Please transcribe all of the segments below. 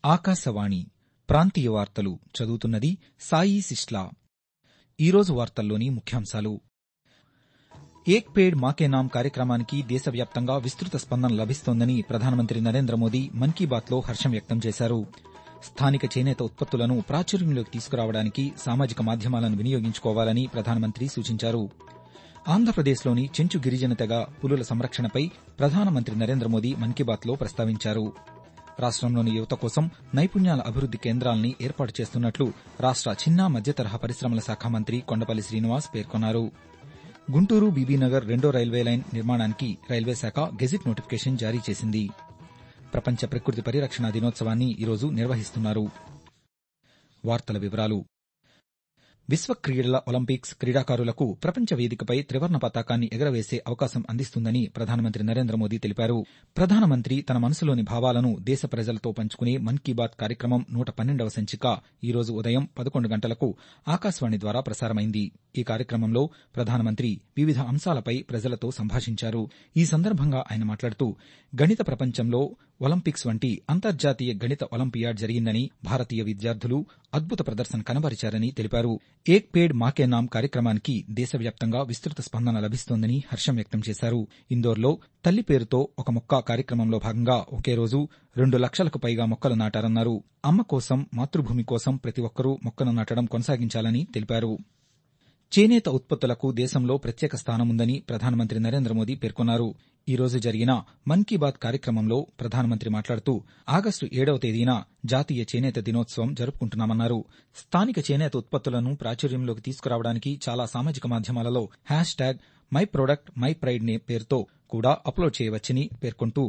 ఆకాశవాణి ప్రాంతీయ వార్తలు చదువుతున్నది సాయి సిస్లా ఈరోజు వార్తల్లోని ముఖ్యాంశాలు ఏక్ పేడ్ మాకే నామ్ కార్యక్రమానికి దేశవ్యాప్తంగా విస్తృత స్పందన లభిస్తోందని ప్రధానమంత్రి నరేంద్ర మోదీ మన్ కీ బాత్లో హర్షం వ్యక్తం చేశారు స్థానిక చేనేత ఉత్పత్తులను ప్రాచుర్యంలోకి తీసుకురావడానికి సామాజిక మాధ్యమాలను వినియోగించుకోవాలని ప్రధానమంత్రి సూచించారు ఆంధ్రప్రదేశ్లోని చెంచు గిరిజన తెగ పులుల సంరక్షణపై ప్రధానమంత్రి నరేంద్ర మోదీ మన్ కీ బాత్లో ప్రస్తావించారు రాష్టంలోని యువత కోసం నైపుణ్యాల అభివృద్ది కేంద్రాల్ని ఏర్పాటు చేస్తున్నట్లు రాష్ట చిన్న మధ్యతరహా పరిశ్రమల శాఖ మంత్రి కొండపల్లి శ్రీనివాస్ పేర్కొన్నారు గుంటూరు బీబీనగర్ రెండో రైల్వే లైన్ నిర్మాణానికి రైల్వే శాఖ గెజిట్ నోటిఫికేషన్ జారీ చేసింది ప్రపంచ ప్రకృతి పరిరక్షణ దినోత్సవాన్ని ఈరోజు నిర్వహిస్తున్నారు వార్తల వివరాలు విశ్వ క్రీడల ఒలింపిక్స్ క్రీడాకారులకు ప్రపంచ వేదికపై త్రివర్ణ పతాకాన్ని ఎగరవేసే అవకాశం అందిస్తుందని ప్రధానమంత్రి నరేంద్ర మోదీ తెలిపారు ప్రధానమంత్రి తన మనసులోని భావాలను దేశ ప్రజలతో పంచుకునే మన్ కీ బాత్ కార్యక్రమం నూట పన్నెండవ సంచిక ఈరోజు ఉదయం పదకొండు గంటలకు ఆకాశవాణి ద్వారా ప్రసారమైంది ఈ కార్యక్రమంలో ప్రధానమంత్రి వివిధ అంశాలపై ప్రజలతో సంభాషించారు ఈ సందర్భంగా ఆయన మాట్లాడుతూ గణిత ప్రపంచంలో ఒలింపిక్స్ వంటి అంతర్జాతీయ గణిత ఒలింపియాడ్ జరిగిందని భారతీయ విద్యార్థులు అద్భుత ప్రదర్శన కనబరిచారని తెలిపారు ఏక్ పేడ్ మాకే నామ్ కార్యక్రమానికి దేశవ్యాప్తంగా విస్తృత స్పందన లభిస్తోందని హర్షం వ్యక్తం చేశారు ఇందోర్లో తల్లి పేరుతో ఒక మొక్క కార్యక్రమంలో భాగంగా ఒకే రోజు రెండు లక్షలకు పైగా మొక్కలు నాటారన్నారు అమ్మ కోసం మాతృభూమి కోసం ప్రతి ఒక్కరూ మొక్కను నాటడం కొనసాగించాలని తెలిపారు చేనేత ఉత్పత్తులకు దేశంలో ప్రత్యేక స్థానముందని ప్రధానమంత్రి నరేంద్ర మోదీ పేర్కొన్నారు ఈ రోజు జరిగిన మన్ కీ బాత్ కార్యక్రమంలో ప్రధానమంత్రి మాట్లాడుతూ ఆగస్టు ఏడవ తేదీన జాతీయ చేనేత దినోత్సవం జరుపుకుంటున్నామన్నారు స్థానిక చేనేత ఉత్పత్తులను ప్రాచుర్యంలోకి తీసుకురావడానికి చాలా సామాజిక మాధ్యమాలలో hash tag my product my pride నే పేరుతో కూడా అప్లోడ్ చేయవచ్చని పేర్కొంటూ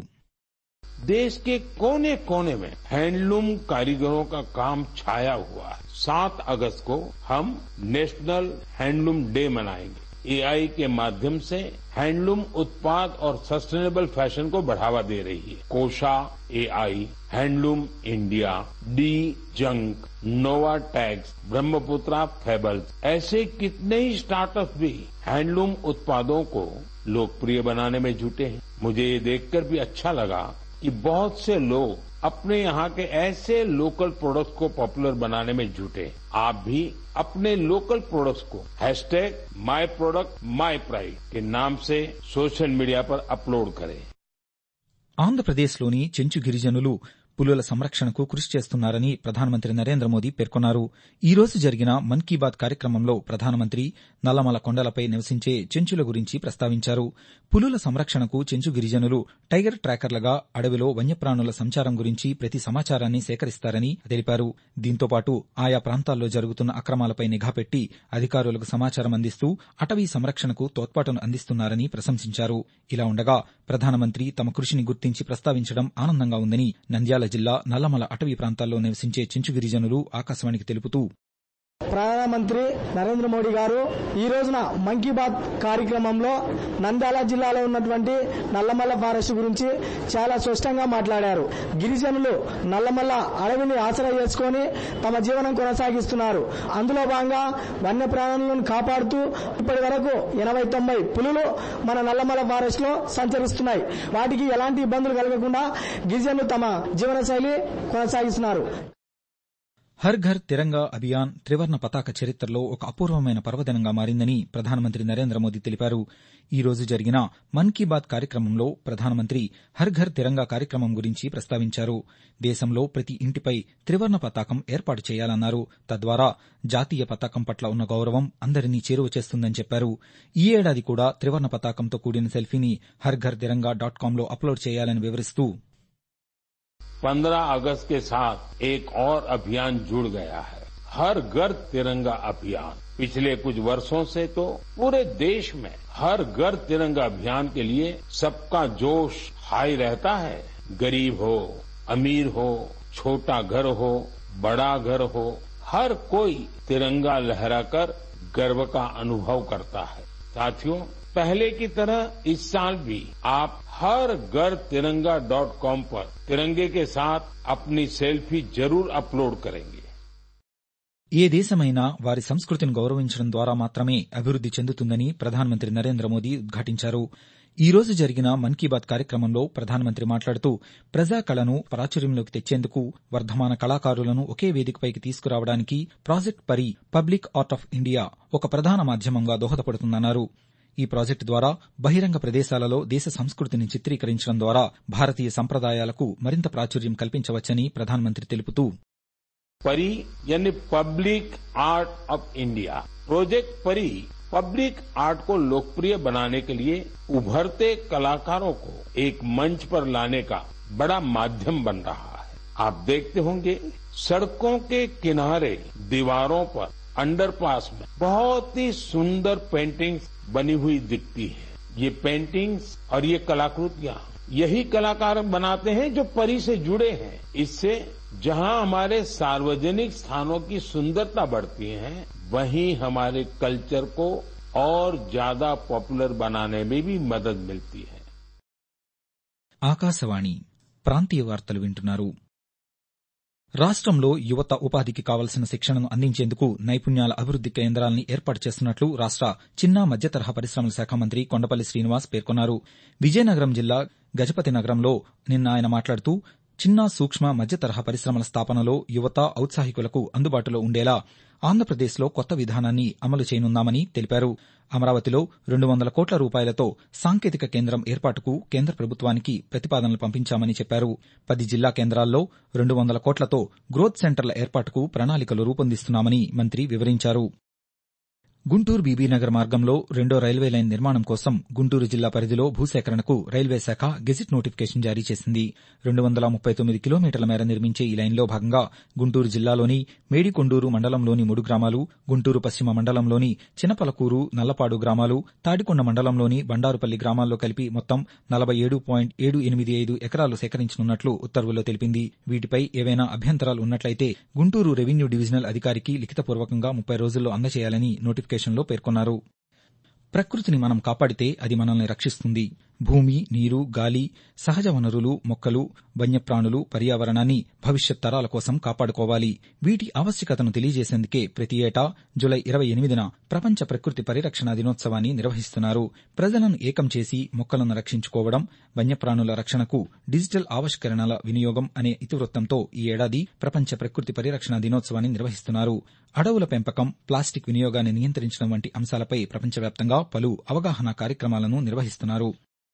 देश के कोने कोने में हैंडलूम कारीगरों का काम छाया हुआ है सात अगस्त को हम नेशनल हैंडलूम डे मनाएंगे एआई के माध्यम से हैंडलूम उत्पाद और सस्टेनेबल फैशन को बढ़ावा दे रही है Kosha AI handloom India D junk Novatax Brahmaputra fables ऐसे कितने ही स्टार्टअप भी हैंडलूम उत्पादों को लोकप्रिय बनाने में जुटे हैं मुझे ये देखकर भी अच्छा लगा कि बहुत से लोग अपने यहाँ के ऐसे लोकल प्रोडक्ट्स को पॉपुलर बनाने में जुटे आप भी अपने लोकल प्रोडक्ट्स को hashtag my product my pride के नाम से सोशल मीडिया पर अपलोड करें ఆంధ్రప్రదేశ్లోని చెంచు గిరిజనులు పులుల సంరక్షణకు కృషి చేస్తున్నారని ప్రధానమంత్రి నరేంద్ర మోదీ పేర్కొన్నారు ఈ రోజు జరిగిన మన్ కీ బాత్ కార్యక్రమంలో ప్రధానమంత్రి నల్లమల కొండలపై నివసించే చెంచుల గురించి ప్రస్తావించారు పులుల సంరక్షణకు చెంచు గిరిజనులు టైగర్ ట్రాకర్లుగా అడవిలో వన్యప్రాణుల సంచారం గురించి ప్రతి సమాచారాన్ని సేకరిస్తారని తెలిపారు దీంతో పాటు ఆయా ప్రాంతాల్లో జరుగుతున్న అక్రమాలపై నిఘా పెట్టి అధికారులకు సమాచారం అందిస్తూ అటవీ సంరక్షణకు తోడ్పాటును అందిస్తున్నారని ప్రశంసించారు ఇలా ఉండగా ప్రధానమంత్రి తమ కృషిని గుర్తించి ప్రస్తావించడం ఆనందంగా ఉందని నంద్యాల జిల్లా నల్లమల అటవీ ప్రాంతాల్లో నివసించే చెంచు గిరిజనులు ఆకాశవాణికి తెలుపుతూ ప్రధానమంత్రి నరేంద్ర మోడీ గారు ఈ రోజున మన్ కీ బాత్ కార్యక్రమంలో నంద్యాల జిల్లాలో ఉన్నటువంటి నల్లమల్ల ఫారెస్ట్ గురించి చాలా స్పష్టంగా మాట్లాడారు గిరిజనులు నల్లమల్ల అడవిని ఆసరా చేసుకుని తమ జీవనం కొనసాగిస్తున్నారు అందులో భాగంగా వన్యప్రాణులను కాపాడుతూ ఇప్పటి వరకు ఎనభై తొంభై పులులు మన నల్లమల్ల ఫారెస్ట్ లో సంచరిస్తున్నాయి వాటికి ఎలాంటి ఇబ్బందులు కలగకుండా గిరిజనులు తమ జీవనశైలి కొనసాగిస్తున్నారు హర్ ఘర్ తిరంగా అభియాన్ త్రివర్ణ పతాక చరిత్రలో ఒక అపూర్వమైన పర్వదినంగా మారిందని ప్రధానమంత్రి నరేంద్ర మోదీ తెలిపారు ఈ రోజు జరిగిన మన్ కీ బాత్ కార్యక్రమంలో ప్రధానమంత్రి హర్ ఘర్ తిరంగా కార్యక్రమం గురించి ప్రస్తావించారు దేశంలో ప్రతి ఇంటిపై త్రివర్ణ పతాకం ఏర్పాటు చేయాలన్నారు తద్వారా జాతీయ పతాకం పట్ల ఉన్న గౌరవం అందరినీ చేరువ చేస్తుందని చెప్పారు ఈ ఏడాది కూడా త్రివర్ణ పతాకంతో కూడిన సెల్ఫీని హర్ ఘర్ తిరంగా డాట్ కాంలో అప్లోడ్ చేయాలని వివరిస్తూ 15 अगस्त के साथ एक और अभियान जुड़ गया है हर घर तिरंगा अभियान पिछले कुछ वर्षों से तो पूरे देश में हर घर तिरंगा अभियान के लिए सबका जोश हाई रहता है गरीब हो अमीर हो छोटा घर हो बड़ा घर हो हर कोई तिरंगा लहराकर गर्व का अनुभव करता है साथियों पहले की तरह इस साल भी आप हर घर तिरंगा डॉट कॉम पर तिरंगे के साथ अपनी सेल्फी जरूर अपलोड करेंगे ఏ దేశమైనా వారి సంస్కృతిని గౌరవించడం ద్వారా మాత్రమే అభివృద్ది చెందుతుందని ప్రధానమంత్రి నరేంద్ర మోదీ ఉద్ఘాటించారు ఈ రోజు జరిగిన మన్ కీ బాత్ కార్యక్రమంలో ప్రధానమంత్రి మాట్లాడుతూ ప్రజా కళను ప్రాచుర్యంలోకి తెచ్చేందుకు వర్ధమాన కళాకారులను ఒకే వేదికపైకి తీసుకురావడానికి ప్రాజెక్ట్ పరి పబ్లిక్ ఆర్ట్ ఆఫ్ ఇండియా ఒక ప్రధాన మాధ్యమంగా దోహదపడుతుందన్నారు ఈ ప్రాజెక్టు ద్వారా బహిరంగ ప్రదేశాలలో దేశ సంస్కృతిని చిత్రీకరించడం ద్వారా భారతీయ సంప్రదాయాలకు మరింత ప్రాచుర్యం కల్పించవచ్చని ప్రధానమంత్రి తెలుపుతూ परी यानी public art of India project PARI public art को लोकप्रिय बनाने के लिए उभरते कलाकारों को एक मंच पर लाने का बड़ा माध्यम बन रहा है आप देखते होंगे सड़कों के किनारे दीवारों पर अंडरपास में बहुत ही सुंदर पेंटिंग्स बनी हुई दिखती है ये पेंटिंग्स और ये कलाकृतियां यही कलाकार बनाते हैं जो परी से जुड़े हैं इससे जहां हमारे सार्वजनिक स्थानों की सुंदरता बढ़ती है वहीं हमारे कल्चर को और ज्यादा पॉपुलर बनाने में भी मदद मिलती है ఆకాశవాణి ప్రాంతీయ వార్తలు వింటున్నారు రాష్ట్రంలో యువత ఉపాధికి కావలసిన శిక్షణను అందించేందుకు నైపుణ్యాల అభివృద్ది కేంద్రాలను ఏర్పాటు చేస్తున్నట్లు రాష్ట చిన్న మధ్యతరహా పరిశ్రమల శాఖ మంత్రి కొండపల్లి శ్రీనివాస్ పేర్కొన్నారు విజయనగరం జిల్లా గజపతి నగరంలో నిన్న ఆయన మాట్లాడుతూ చిన్న సూక్ష్మ మధ్యతరహా పరిశ్రమల స్థాపనలో యువత ఔత్సాహికులకు అందుబాటులో ఉండేలా ఆంధ్రప్రదేశ్లో కొత్త విధానాన్ని అమలు చేయనున్నామని తెలిపారు అమరావతిలో రెండు వందల కోట్ల రూపాయలతో సాంకేతిక కేంద్రం ఏర్పాటుకు కేంద్ర ప్రభుత్వానికి ప్రతిపాదనలు పంపించామని చెప్పారు పది జిల్లా కేంద్రాల్లో రెండు వందల కోట్లతో గ్రోత్ సెంటర్ల ఏర్పాటుకు ప్రణాళికలు రూపొందిస్తున్నామని మంత్రి వివరించారు గుంటూరు బీబీనగర్ మార్గంలో రెండో రైల్వే లైన్ నిర్మాణం కోసం గుంటూరు జిల్లా పరిధిలో భూసేకరణకు రైల్వే శాఖ గెజిట్ నోటిఫికేషన్ జారీ చేసింది రెండు వందల ముప్పై తొమ్మిది కిలోమీటర్ల మేర నిర్మించే ఈ లైన్లో భాగంగా గుంటూరు జిల్లాలోని మేడికొండూరు మండలంలోని మూడు గ్రామాలు గుంటూరు పశ్చిమ మండలంలోని చినపలకూరు నల్లపాడు గ్రామాలు తాడికొండ మండలంలోని బండారుపల్లి గ్రామాల్లో కలిపి మొత్తం నలభై ఏడు పాయింట్ ఏడు ఎనిమిది ఐదు ఎకరాలు సేకరించనున్నట్లు ఉత్తర్వుల్లో తెలిపింది వీటిపై ఏవైనా అభ్యంతరాలు ఉన్నట్లయితే గుంటూరు రెవెన్యూ డివిజనల్ అధికారికి లిఖితపూర్వకంగా ముప్పై రోజుల్లో అందజేయాలని నోటిఫికేషన్లో పేర్కొన్నారు ప్రకృతిని మనం కాపాడితే అది మనల్ని రక్షిస్తుంది భూమి నీరు గాలి సహజ వనరులు మొక్కలు వన్యప్రాణులు పర్యావరణాన్ని భవిష్యత్ తరాల కోసం కాపాడుకోవాలి వీటి ఆవశ్యకతను తెలియజేసేందుకే ప్రతి ఏటా జులై ఇరవై ఎనిమిదిన ప్రపంచ ప్రకృతి పరిరక్షణ దినోత్సవాన్ని నిర్వహిస్తున్నారు ప్రజలను ఏకం చేసి మొక్కలను రక్షించుకోవడం వన్యప్రాణుల రక్షణకు డిజిటల్ ఆవిష్కరణల వినియోగం అనే ఇతివృత్తంతో ఈ ఏడాది ప్రపంచ ప్రకృతి పరిరక్షణ దినోత్సవాన్ని నిర్వహిస్తున్నారు అడవుల పెంపకం ప్లాస్టిక్ వినియోగాన్ని నియంత్రించడం వంటి అంశాలపై ప్రపంచవ్యాప్తంగా పలు అవగాహన కార్యక్రమాలను నిర్వహిస్తున్నారు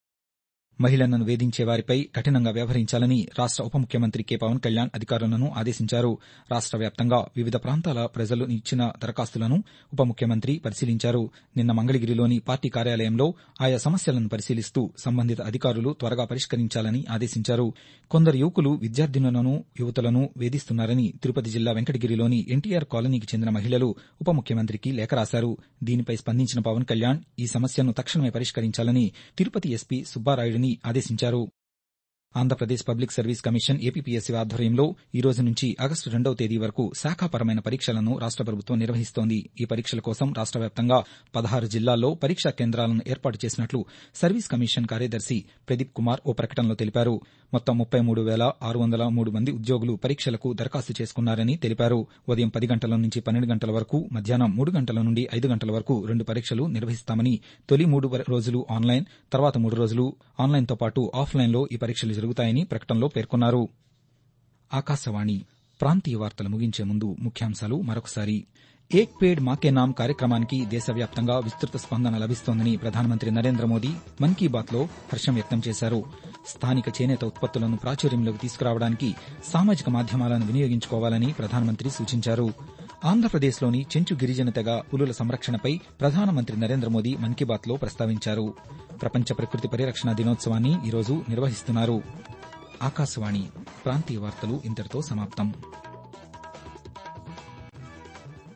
మహిళలను వేధించే వారిపై కఠినంగా వ్యవహరించాలని రాష్ట ఉప ముఖ్యమంత్రి కె పవన్ కళ్యాణ్ అధికారులను ఆదేశించారు రాష్ట వ్యాప్తంగా వివిధ ప్రాంతాల ప్రజలు ఇచ్చిన దరఖాస్తులను ఉప ముఖ్యమంత్రి పరిశీలించారు నిన్న మంగళగిరిలోని పార్టీ కార్యాలయంలో ఆయా సమస్యలను పరిశీలిస్తూ సంబంధిత అధికారులు త్వరగా పరిష్కరించాలని ఆదేశించారు కొందరు యువకులు విద్యార్థినులను యువతులను వేధిస్తున్నారని తిరుపతి జిల్లా వెంకటగిరిలోని ఎన్టీఆర్ కాలనీకి చెందిన మహిళలు ఉప ముఖ్యమంత్రికి లేఖ రాశారు దీనిపై స్పందించిన పవన్ కళ్యాణ్ ఈ సమస్యను తక్షణమే పరిష్కరించాలని తిరుపతి ఎస్పీ సుబ్బారాయుడిని ఆదేశించారు Andhra Pradesh public service commission APPSC ఆధ్వర్యంలో ఈ రోజు నుంచి ఆగస్టు రెండవ తేదీ వరకు శాఖాపరమైన పరీక్షలను రాష్ట ప్రభుత్వం నిర్వహిస్తోంది ఈ పరీక్షల కోసం రాష్ట వ్యాప్తంగా పదహారు జిల్లాల్లో పరీక్షా కేంద్రాలను ఏర్పాటు చేసినట్లు సర్వీస్ కమిషన్ కార్యదర్శి ప్రదీప్ కుమార్ ఓ ప్రకటనలో తెలిపారు మొత్తం ముప్పై మూడు వేల ఆరు వందల మూడు మంది ఉద్యోగులు పరీక్షలకు దరఖాస్తు చేసుకున్నారని తెలిపారు ఉదయం పది గంటల నుంచి పన్నెండు గంటల వరకు మధ్యాహ్నం మూడు గంటల నుండి ఐదు గంటల వరకు రెండు పరీక్షలు నిర్వహిస్తామని తొలి మూడు రోజులు ఆన్లైన్ తర్వాత మూడు రోజులు ఆన్లైన్తో పాటు ఆఫ్లైన్లో ఈ పరీక్షలు జరుగుతాయని ప్రకటనలో పేర్కొన్నారు ఆకాశవాణి ప్రాంతీయ వార్తలు ముగించే ముందు ముఖ్యాంశాలు మరొకసారి ఏక్ పేడ్ మాకే నామ్ కార్యక్రమానికి దేశవ్యాప్తంగా విస్తృత స్పందన లభిస్తోందని ప్రధానమంత్రి నరేంద్ర మోదీ మన్ కీ బాత్లో హర్షం వ్యక్తం చేశారు స్థానిక చేనేత ఉత్పత్తులను ప్రాచుర్యంలోకి తీసుకురావడానికి సామాజిక మాధ్యమాలను వినియోగించుకోవాలని ప్రధానమంత్రి సూచించారు ఆంధ్రప్రదేశ్లోని చెంచు గిరిజన తెగ పులుల సంరక్షణపై ప్రధానమంత్రి నరేంద్ర మోదీ మన్ కీ బాత్లో ప్రస్తావించారు ప్రపంచ ప్రకృతి పరిరక్షణ దినోత్సవాన్ని ఈరోజు నిర్వహిస్తున్నారు ఆకాశవాణి ప్రాంతీయ వార్తలు ఇంతటితో సమాప్తం